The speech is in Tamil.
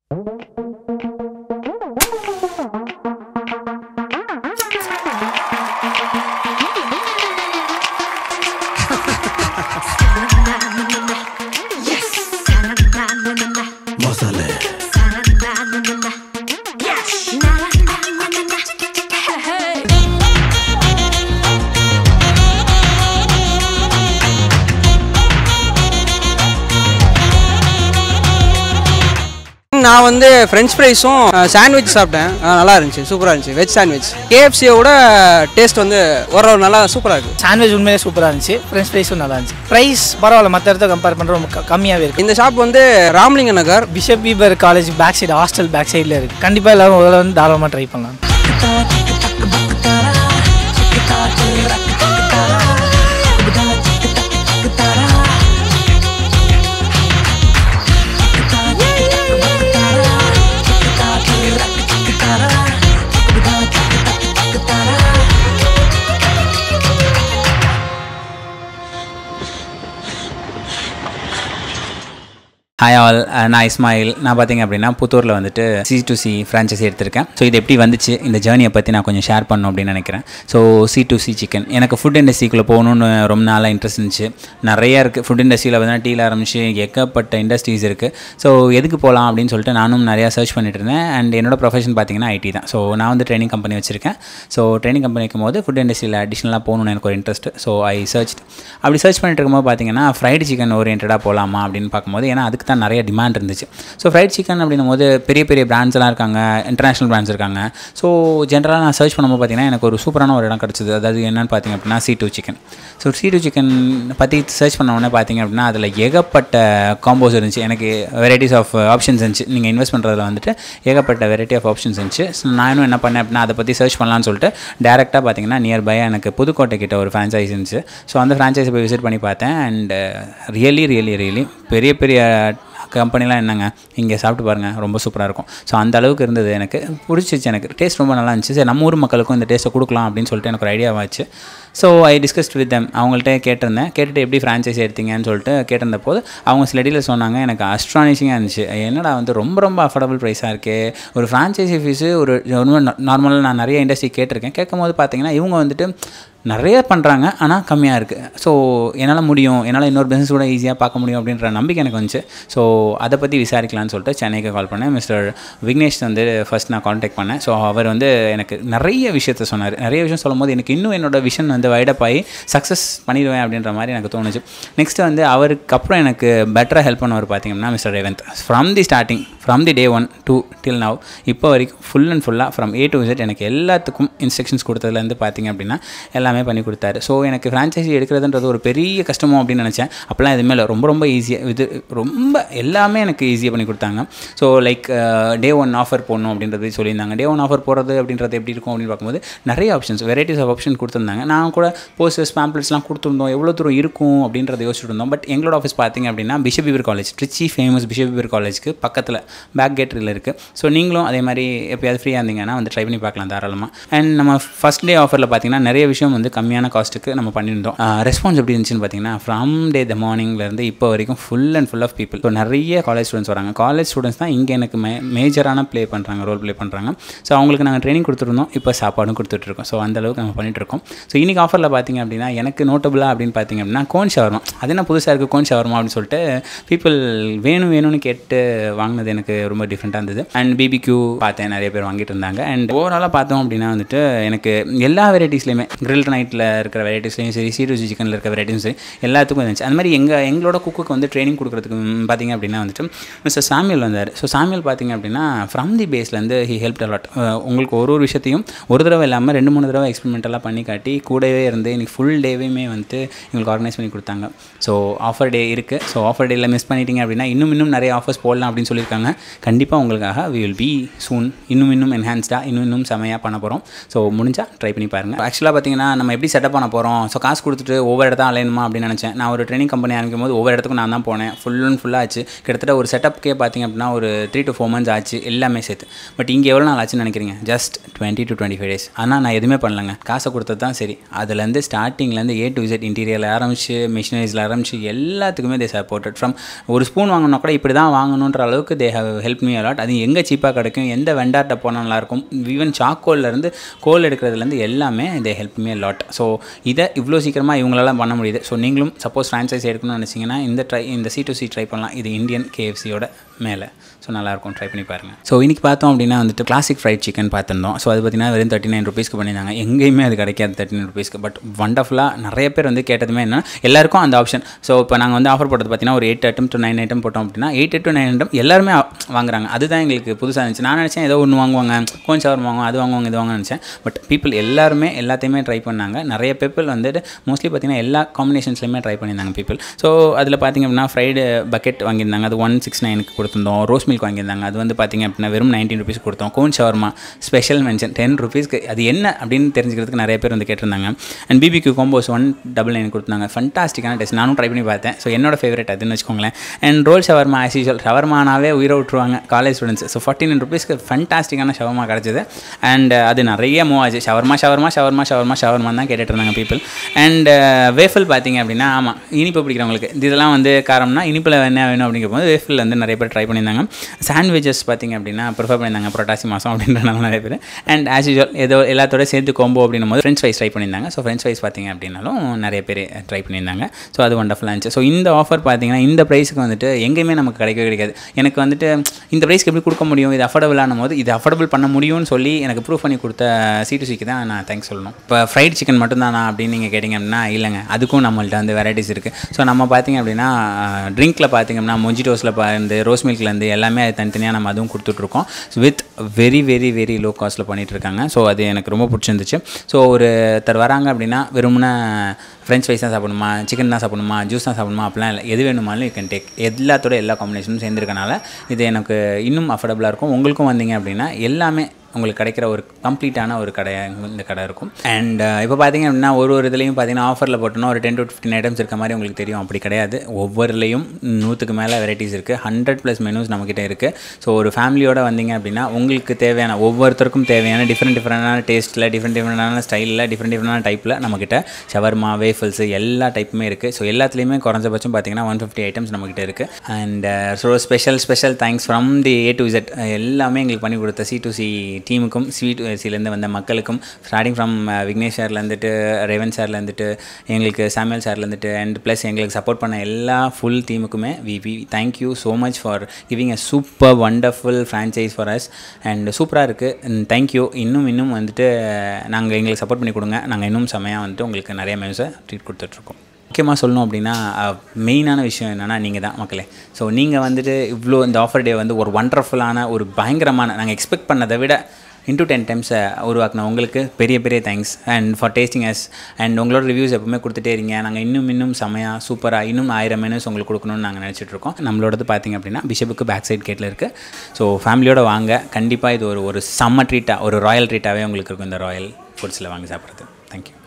நான் வந்து ஃப்ரெஞ்ச் ஃப்ரைஸும் சாண்ட்விச் சாப்பிட்டேன் அஹ் நல்லா இருந்துச்சு சூப்பராக இருந்துச்சு வெஜ் சாண்ட்விச் கேஎஃப்சியோட டேஸ்ட் வந்து ஓரளவு நல்லா சூப்பராக இருக்குது சாண்ட்விச் உண்மையிலே சூப்பராக இருந்துச்சு ஃப்ரெஞ்ச் ஃப்ரைஸும் நல்லா இருந்துச்சு ப்ரைஸ் பரவாயில்ல மற்ற இடத்த கம்பேர் பண்ணுற ரொம்ப க- கம்மியாகவே இருக்குது இந்த ஷாப் வந்து Ramalinga Nagar Bishop Heber college back side hostel back சைடில் இருக்குது கண்டிப்பாக எல்லாரும் முதல்ல வந்து தாராளமாக ட்ரை பண்ணலாம் ஹாய் ஆல் நான் இஸ்மாயில் நான் பார்த்தீங்க அப்படின்னா புத்தூரில் வந்துட்டு சி டு சி ஃப்ரான்ச்சைசி எடுத்திருக்கேன் ஸோ இது எப்படி வந்துச்சு இந்த ஜேர்னியை பற்றி நான் கொஞ்சம் ஷேர் பண்ணணும் அப்படின்னு நினைக்கிறேன் so C to C chicken எனக்கு ஃபுட் இண்டஸ்ட்ரிக்குள்ளே போகணுன்னு ரொம்ப நாளாக இன்ட்ரெஸ்ட் இருந்துச்சு நிறைய இருக்குது ஃபுட் இண்டஸ்ட்ரியில் பார்த்தீங்கன்னா டீல ஆரம்பிச்சு ஏகப்பட்ட இண்டஸ்ட்ரீஸ் இருக்குது ஸோ எதுக்கு போகலாம் அப்படின்னு சொல்லிட்டு நானும் நிறையா சர்ச் பண்ணிட்டு இருந்தேன் அண்ட் என்னோட ப்ரொஃபஷன் பார்த்தீங்கன்னா ஐடி தான் ஸோ நான் வந்து ட்ரைனிங் கம்பெனி வச்சிருக்கேன் ஸோ ட்ரைனிங் கம்பெனி வைக்கும் போது ஃபுட் இண்டஸ்ட்ரியில் அடிஷ்னலாக போகணுன்னு எனக்கு ஒரு இன்ட்ரெஸ்ட் ஸோ ஐ சர்ச் அப்படி சர்ச் பண்ணிட்டு இருக்கும்போது பார்த்தீங்கன்னா ஃப்ரைடு சிக்கன் ஓரியன்டாக போகலாமா அப்படின்னு பார்க்கும்போது ஏன்னா அதுக்கு தான் நிறைய டிமாண்ட் இருந்துச்சு ஸோ ஃப்ரைட் சிக்கன் அப்படின்னும் போது பெரிய பெரிய பிராண்ட்ஸ் எல்லாம் இருக்காங்க இன்டர்நேஷனல் பிராண்ட்ஸ் இருக்காங்க ஸோ ஜென்ரலாக நான் சர்ச் பண்ணும்போது பார்த்தீங்கன்னா எனக்கு ஒரு சூப்பரான ஒரு இடம் கிடச்சிது அதாவது என்னன்னு பார்த்தீங்க அப்படின்னா C to chicken so C to chicken பற்றி சர்ச் பண்ண உடனே பார்த்தீங்க அப்படின்னா அதில் ஏகப்பட்ட காம்போஸ் இருந்துச்சு எனக்கு வெரைட்டிஸ் ஆஃப் ஆப்ஷன்ஸ் இருந்துச்சு நீங்கள் இன்வெஸ்ட் பண்ணுறதுல வந்துட்டு ஏகப்பட்ட வெரைட்டி ஆஃப் ஆப்ஷன்ஸ் இருந்துச்சு ஸோ நானும் என்ன பண்ணேன் அப்படின்னா அதை பற்றி சர்ச் பண்ணலான்னு சொல்லிட்டு டேரெக்டாக பார்த்தீங்கன்னா நியர்பை எனக்கு புதுக்கோட்டை கிட்ட ஒரு ஃப்ரான்ச்சைஸ் இருந்துச்சு ஸோ அந்த ஃப்ரான்ச்சைஸை போய் விசிட் பண்ணி பார்த்தேன் அண்ட் ரியலி ரியலி ரியலி பெரிய பெரிய கம்பெனிலாம் என்னங்க இங்கே சாப்பிட்டு பாருங்கள் ரொம்ப சூப்பராக இருக்கும் ஸோ அந்த அளவுக்கு இருந்தது எனக்கு பிடிச்சிச்சு எனக்கு டேஸ்ட் ரொம்ப நல்லா இருந்துச்சு சரி நம்ம ஊர் மக்களுக்கும் இந்த டேஸ்ட்டை கொடுக்கலாம் அப்படின்னு சொல்லிட்டு எனக்கு ஒரு ஐடியாவாச்சு so I discussed with them அவங்கள்ட்ட கேட்டிருந்தேன் கேட்டுட்டு எப்படி ஃப்ரான்ச்சைஸ் எடுத்தீங்கன்னு சொல்லிட்டு கேட்டிருந்த போது அவங்க சில டீலில் சொன்னாங்க எனக்கு அஸ்ட்ரானிஷிங்காக இருந்துச்சு என்னடா வந்து ரொம்ப ரொம்ப அஃபோர்டபுள் ப்ரைஸாக இருக்கே ஒரு ஃப்ரான்ச்சைசி ஃபீஸு ஒரு நார்மலாக நான் நிறைய இண்டஸ்ட்ரி கேட்டிருக்கேன் கேட்கும்போது பார்த்தீங்கன்னா இவங்க வந்துட்டு நிறைய பண்ணுறாங்க ஆனால் கம்மியாக இருக்குது ஸோ என்னால் முடியும் என்னால் இன்னொரு பிஸ்னஸ் கூட ஈஸியாக பார்க்க முடியும் அப்படின்ற நம்பிக்கை எனக்கு வந்துச்சு ஸோ அதை பற்றி விசாரிக்கலாம்னு சொல்லிட்டு சென்னைக்கு கால் பண்ணேன் மிஸ்டர் விக்னேஷ் வந்து ஃபர்ஸ்ட் நான் காண்டாக்ட் பண்ணேன் ஸோ அவர் வந்து எனக்கு நிறைய விஷயத்த சொன்னார் நிறைய விஷயம் சொல்லும்போது எனக்கு இன்னும் என்னோட விஷன் வந்து வைடப் ஆகி சக்ஸஸ் பண்ணிடுவேன் அப்படின்ற மாதிரி எனக்கு தோணுச்சு நெக்ஸ்ட் வந்து அவருக்கு அப்புறம் எனக்கு பெட்டராக ஹெல்ப் பண்ணவர் பார்த்தீங்கன்னா mister Revanth from the starting from the day one to till now இப்போ வரைக்கும் ஃபுல் அண்ட் ஃபுல்லாக ஃப்ரம் ஏ டு Z எனக்கு எல்லாத்துக்கும் இன்ஸ்ட்ரக்ஷன்ஸ் கொடுத்ததுலேருந்து பார்த்தீங்க அப்படின்னா எல்லாமே பண்ணி கொடுத்தாரு ஸோ எனக்கு ஃப்ரான்ச்சைசி எடுக்கிறதுன்றது ஒரு பெரிய கஷ்டமோ அப்படின்னு நினச்சேன் அப்போலாம் எதுவுமே இல்லை ரொம்ப ரொம்ப ஈஸியாக இது ரொம்ப எல்லாமே எனக்கு ஈஸியாக பண்ணி கொடுத்தாங்க so like day one offer போடணும் அப்படின்றது சொல்லியிருந்தாங்க டே ஒன் ஆஃபர் போடுறது அப்படின்றது எப்படி இருக்கும் அப்படின்னு பார்க்கும்போது நிறைய ஆப்ஷன்ஸ் வெரைட்டிஸ் ஆஃப் ஆப்ஷன் கொடுத்துருந்தாங்க நான் கூட போஸ்டர்ஸ் பேம்ப்ளெட்ஸ்லாம் கொடுத்துருந்தோம் எவ்வளோ தூரம் இருக்கும் அப்படின்றத யோசிச்சுட்டு இருந்தோம் பட் எங்களோட ஆஃபீஸ் பார்த்தீங்க அப்படின்னா Bishop Heber college Trichy famous Bishop Heber காலேஜ்க்கு பக்கத்தில் பேக் கேட்டரில் இருக்குது ஸோ நீங்களும் அதே மாதிரி எப்பயாவது ஃப்ரீயாக இருந்தீங்கன்னா வந்து ட்ரை பண்ணி பார்க்கலாம் தாராளமாக அண்ட் நம்ம ஃபஸ்ட் டே ஆஃபரில் பார்த்தீங்கன்னா நிறைய விஷயம் வந்து கம்மியான காஸ்ட்டுக்கு நம்ம பண்ணியிருந்தோம் ரெஸ்பான்ஸ் எப்படி இருந்துச்சுன்னு பார்த்தீங்கன்னா ஃப்ரம் டே த மார்னிங்லேருந்து இப்போ வரைக்கும் full and full of people so நிறைய காலேஜ் ஸ்டூடெண்ட்ஸ் வராங்க காலேஜ் ஸ்டூடெண்ட்ஸ் தான் இங்கே எனக்கு மே மேஜரான ப்ளே பண்ணுறாங்க ரோல் ப்ளே பண்ணுறாங்க ஸோ அவங்களுக்கு நாங்கள் ட்ரைனிங் கொடுத்துருந்தோம் இப்போ சாப்பாடும் கொடுத்துட்ருக்கோம் ஸோ அந்த அளவுக்கு நம்ம பண்ணிட்டு இருக்கோம் ஸோ இன்றைக்கி ஆஃபரில் பார்த்தீங்க அப்படின்னா எனக்கு நோட்டபுளாக அப்படின்னு பார்த்தீங்க அப்படின்னா கோன் ஷவர்மா அது என்ன புதுசாக இருக்குது கோன் ஷவர்மா அப்படின்னு சொல்லிட்டு பீப்புள் வேணும் வேணும்னு கேட்டு வாங்கினது எனக்கு ரொம்ப டிஃப்ரெண்ட்டாக இருந்தது அண்ட் பிபிக்யூ பார்த்தேன் நிறைய பேர் வாங்கிட்டு இருந்தாங்க அண்ட் ஓவராலாக பார்த்தோம் அப்படின்னா வந்துட்டு எனக்கு எல்லா வெரைட்டிஸ்லையுமே கிரில் நைட்டில் இருக்கிற வெரைட்டிஸ்லையும் சரி சீரோஜி சிக்கனில் இருக்க வெரைட்டிஸும் சரி எல்லாத்துக்கும் இருந்துச்சு அந்த மாதிரி எங்கள் எங்களோட குக்குக்கு வந்து ட்ரைனிங் கொடுக்குறதுக்கு ம், பார்த்தீங்க அப்படின்னா வந்துட்டு மிஸ்டர் சாமியல் வந்தார் ஸோ சாமியல் பார்த்தீங்க அப்படின்னா ஃப்ரம் தி பேஸ்லேருந்து ஹி ஹெல்ப் அலாட் உங்களுக்கு ஒரு ஒரு விஷயத்தையும் ஒரு தடவை இல்லாமல் ரெண்டு மூணு தடவை எக்ஸ்பெரிமெண்டெல்லாம் பண்ணி காட்டி கூடவே இருந்து இன்னைக்கு ஃபுல் டேவையுமே வந்துட்டு எங்களுக்கு ஆர்கனைஸ் பண்ணி கொடுத்தாங்க ஸோ ஆஃபர் டே இருக்குது ஸோ ஆஃபர் டேயில் மிஸ் பண்ணிட்டீங்க அப்படின்னா இன்னும் இன்னும் நிறைய ஆஃபர்ஸ் போடலாம் அப்படின்னு சொல்லியிருக்காங்க கண்டிப்பாக உங்களுக்காக வி வில் பி சூன் இன்னும் இன்னும் என்ஹான்ஸ்டாக இன்னும் இன்னும் செமையாக பண்ண போகிறோம் ஸோ முடிஞ்சால் ட்ரை பண்ணி பாருங்கள் ஆக்சுவலாக பார்த்தீங்கன்னா நம்ம எப்படி செட்டப் பண்ண போகிறோம் ஸோ காசு கொடுத்துட்டு ஒவ்வொரு இடத்த அலையணுமா அப்படின்னு நினச்சேன் நான் ஒரு ட்ரைனிங் கம்பெனி ஆரம்பிக்கும் போது ஒவ்வொரு இடத்துக்கும் நான் தான் போனேன் ஃபுல் அண்ட் ஃபுல்லாக ஆச்சு கிட்டத்தட்ட ஒரு செட்டப்க்கே பார்த்தீங்க அப்படின்னா ஒரு த்ரீ டு ஃபோர் மந்த்ஸ் ஆச்சு எல்லாமே சேர்த்து பட் இங்கே எவ்வளோ நாள் ஆச்சுன்னு நினைக்கிறீங்க just twenty to twenty five days ஆனால் நான் எதுவுமே பண்ணலங்க காசை கொடுத்தது தான் சரி அதுலேருந்து ஸ்டார்டிங்லேருந்து ஏ டு இசட் இன்டீரியரில் ஆரம்பிச்சு மிஷினரிஸில் ஆரம்பிச்சு எல்லாத்துக்குமே தே சப்போர்ட்டட் ஃப்ரம் ஒரு ஸ்பூன் வாங்கினா கூட இப்படி தான் வாங்கணுன்ற அளவுக்கு they have help me a lot அது எங்கே சீப்பாக கிடைக்கும் எந்த வெண்டார்ட்ட போனால் நல்லாயிருக்கும் ஈவன் சாக்கோல்லேருந்து கோல் எடுக்கிறதுலேருந்து எல்லாமே they help me lot so இதை இவ்வளோ சீக்கிரமாக இவங்களால பண்ண முடியுது ஸோ நீங்களும் சப்போஸ் ஃப்ரான்ச்சைஸ் எடுக்கணும்னு நினச்சிங்கன்னா இந்த ட்ரை இந்த சி டு சி ட்ரை பண்ணலாம் இது இந்தியன் கேஎஃப்சியோட மேலே ஸோ நல்லாயிருக்கும் ட்ரை பண்ணி பாருங்கள் ஸோ இன்றைக்கி பார்த்தோம் அப்படின்னா வந்துட்டு கிளாசிக் ஃப்ரைட் சிக்கன் பார்த்துருந்தோம் ஸோ அது பார்த்தீங்கன்னா வெறும் தேர்ட்டி நைன் ருபீஸ்க்கு பண்ணியிருந்தாங்க எங்கேயுமே அது கிடைக்காது தேர்ட்டி நைன் ருபீஸ்க்கு பட் வண்டர்ஃபுல்லாக நிறைய பேர் வந்து கேட்டதுமே என்ன எல்லாருக்கும் அந்த ஆப்ஷன் ஸோ இப்போ நாங்கள் வந்து ஆஃபர் போட்டது பார்த்தீங்கன்னா ஒரு eight item to nine item போட்டோம் அப்படின்னா எயிட் டு நைன் ஐட்டம் எல்லாருமே வாங்குறாங்க அதுதான் எங்களுக்கு புதுசாக இருந்துச்சு நான் நினச்சேன் ஏதோ ஒன்று வாங்குவாங்க கொஞ்சம் சவர் வாங்குவாங்க அது வாங்குவாங்க இது வாங்க நினச்சேன் பட் பீப்புள் எல்லாருமே எல்லாத்தையுமே ட்ரை பண்ணாங்க நிறைய பீப்புள் வந்துட்டு மோஸ்ட்லி பார்த்தீங்கன்னா எல்லா காம்பினேஷன்ஸ்லையுமே ட்ரை பண்ணியிருந்தாங்க பீப்புள் ஸோ அதில் பார்த்திங்க அப்படின்னா ஃப்ரைடு பக்கெட் வாங்கியிருந்தாங்க அது ஒன் சிக்ஸ் நைனுக்கு கொடுத்துருந்தோம் ரோஸ் மில்க் வாங்கியிருந்தாங்க அது வந்து பார்த்திங்க அப்படின்னா வெறும் நைன்டீன் ருபீஸ் கொடுத்தோம் cone shawarma special mention ten ருபீஸ்க்கு அது என்ன அப்படின்னு தெரிஞ்சுக்கிறதுக்கு நிறைய பேர் வந்து கேட்டிருந்தாங்க and BBQ combos one double nine கொடுத்தாங்க ஃபண்டாஸ்டிக்கான டேஸ்ட் நானும் ட்ரை பண்ணி பார்த்தேன் ஸோ என்னோட ஃபேவரட் அதுன்னு வச்சுக்கோங்களேன் and roll shawarma as usual ஷவர்மானாவே உயிரை விட்டுருவாங்க college students so forty nine ருபீஸ்க்கு ஃபண்டாஸ்டிக்கான ஷவர்மா கிடச்சிது அண்ட் அது நிறைய மூவ் ஆச்சு shawarma shawarma shawarma shawarma shawarma தான் கேட்டுட்டு இருந்தாங்க பீப்புள் அண்ட் வேஃபல் பார்த்தீங்க அப்படின்னா ஆமாம் இனிப்பு பிடிக்கிறவங்களுக்கு இதெல்லாம் வந்து காரம்னா இனிப்பில் என்ன வேணும் அப்படிங்கும்போது வேஃபில் வந்து நிறைய பேர் ட்ரை பண்ணியிருந்தாங்க சாண்ட்விச்சஸ் பார்த்தீங்க அப்படின்னா ப்ரிஃபர் பண்ணியிருந்தாங்க புரட்டாசி மாதம் அப்படின்றனால நிறைய பேர் அண்ட் ஆஸ் யூஷுவல் ஏதோ எல்லாத்தோட சேர்த்து கோம்போ அப்படின்னும் போது ஃப்ரெஞ்ச் ஃப்ரைஸ் ட்ரை பண்ணியிருந்தாங்க ஸோ ஃப்ரெஞ்ச் ஃப்ரைஸ் பார்த்தீங்க அப்படின்னாலும் நிறைய பேர் ட்ரை பண்ணியிருந்தாங்க ஸோ அது ஒண்டர்ஃபுல்லாக இருந்துச்சு ஸோ இந்த ஆஃபர் பார்த்தீங்கன்னா இந்த ப்ரைஸுக்கு வந்துட்டு எங்கேயுமே நமக்கு கிடைக்கவே கிடைக்காது எனக்கு வந்துட்டு இந்த ப்ரைஸ்க்கு எப்படி கொடுக்க முடியும் இது அஃபோர்டபுளான போது இது அஃபோர்டபுள் பண்ண முடியும்னு சொல்லி எனக்கு ப்ரூவ் பண்ணி கொடுத்த சி டு சிக்கு தான் நான் தேங்க்ஸ் சொல்லணும் இப்போ ஃப்ரைட் சிக்கன் மட்டும்தானா அப்படின்னு நீங்கள் கேட்டிங்க அப்படின்னா இல்லைங்க அதுக்கும் நம்மள்ட்ட வந்து வெரைட்டிஸ் இருக்குது ஸோ நம்ம பார்த்தீங்க அப்படின்னா ட்ரிங்க்கில் பார்த்தீங்க அப்படின்னா மொஜிட்டோஸில் இருந்து ரோஸ் மில்க்லேருந்து எல்லாமே அது தனித்தனியாக நம்ம அதுவும் கொடுத்துட்ருக்கோம் with very very very low காஸ்ட்டில் பண்ணிகிட்டு இருக்காங்க ஸோ அது எனக்கு ரொம்ப பிடிச்சிருந்துச்சு ஸோ ஒருத்தர் வராங்க அப்படின்னா வெறும்னா ஃப்ரெஞ்ச் ஃப்ரைஸ் தான் சாப்பிடணுமா சிக்கன் தான் சாப்பிடணுமா ஜூஸ் தான் சாப்பிடணுமா அப்படிலாம் இல்லை எது வேணுமாலும் யூ கேன் டேக் எல்லாத்தோட எல்லா காம்பினேஷனும் சேர்ந்துருக்கனால இது எனக்கு இன்னும் அஃபோர்டபுளாக இருக்கும் உங்களுக்கும் வந்தீங்க அப்படின்னா எல்லாமே உங்களுக்கு கிடைக்கிற ஒரு கம்ப்ளீட்டான ஒரு கடை இந்த கடை இருக்கும் அண்ட் இப்போ பார்த்தீங்க அப்படின்னா ஒரு ஒரு இதுலேயும் பார்த்தீங்கன்னா ஆஃபரில் போட்டோன்னா ஒரு டென் டு ஃபிஃப்டின் ஐட்டம்ஸ் இருக்க மாதிரி உங்களுக்கு தெரியும் அப்படி கிடையாது ஒவ்வொருலையும் நூற்றுக்கு மேலே வெரைட்டிஸ் இருக்குது ஹண்ட்ரட் ப்ளஸ் மெனூஸ் நம்மக்கிட்ட இருக்குது ஸோ ஒரு ஃபேமிலியோட வந்தீங்க அப்படின்னா உங்களுக்கு தேவையான ஒவ்வொருத்தருக்கும் தேவையான டிஃப்ரெண்ட் டிஃப்ரெண்டான டேஸ்ட்டில் டிஃப்ரெண்ட் டிஃப்ரெண்டான ஸ்டைலில் டிஃப்ரெண்ட் டிஃப்ரெண்டான டைப்பில் நம்மக்கிட்ட ஷவர்மா வேஃபல்ஸ் எல்லா டைப்புமே இருக்குது ஸோ எல்லாத்துலேயுமே குறைஞ்சபட்சம் பார்த்தீங்கன்னா ஒன் ஃபிஃப்டி ஐட்டம்ஸ் நம்மக்கிட்ட இருக்குது and so special special thanks from the A to Z எல்லாமே எங்களுக்கு பண்ணி கொடுத்த சி டு சி டீமுக்கும் ஸ்வீட் சிலேருந்து வந்த மக்களுக்கும் ஸ்டார்டிங் ஃப்ரம் விக்னேஷ் சார்லேருந்துட்டு ரேவன் சார்லேருந்துட்டு எங்களுக்கு சாமியல் சார்லேருந்துட்டு அண்ட் ப்ளஸ் எங்களுக்கு சப்போர்ட் பண்ண எல்லா ஃபுல் டீமுக்குமே we we thank you so much for giving a super wonderful franchise for us and சூப்பராக இருக்குது தேங்க்யூ இன்னும் இன்னும் வந்துட்டு நாங்கள் எங்களுக்கு சப்போர்ட் பண்ணி கொடுங்க நாங்கள் இன்னும் செம்மையாக வந்துட்டு உங்களுக்கு நிறைய மெயூஸை ட்ரீட் கொடுத்துட்ருக்கோம் முக்கியமாக சொல்லணும் அப்படின்னா மெயினான விஷயம் என்னென்னா நீங்கள் தான் மக்களே ஸோ நீங்கள் வந்துட்டு இவ்வளோ இந்த ஆஃபர் டே வந்து ஒரு ஒண்டர்ஃபுல்லான ஒரு பயங்கரமான நாங்கள் எக்ஸ்பெக்ட் பண்ணதை விட இன்டூ டென் டைம்ஸை உருவாக்கின உங்களுக்கு பெரிய பெரிய thanks and for tasting us and உங்களோட ரிவ்யூஸ் எப்பவுமே கொடுத்துட்டே இருங்க நாங்கள் இன்னும் இன்னும் செமையாக சூப்பராக இன்னும் ஆயிரம் மெனூஸ் உங்களுக்கு கொடுக்கணும்னு நாங்கள் நினச்சிட்டு இருக்கோம் நம்மளோடது பார்த்திங்க அப்படின்னா பிஷப்புக்கு பேக் சைட் கேட்டில் இருக்குது ஸோ ஃபேமிலியோட வாங்க கண்டிப்பாக இது ஒரு ஒரு செம்ம ட்ரீட்டாக ஒரு ராயல் ட்ரீட்டாகவே உங்களுக்கு இருக்கும் இந்த ராயல் ஃபுட்ஸில் வாங்கி சாப்பிட்றது தேங்க்யூ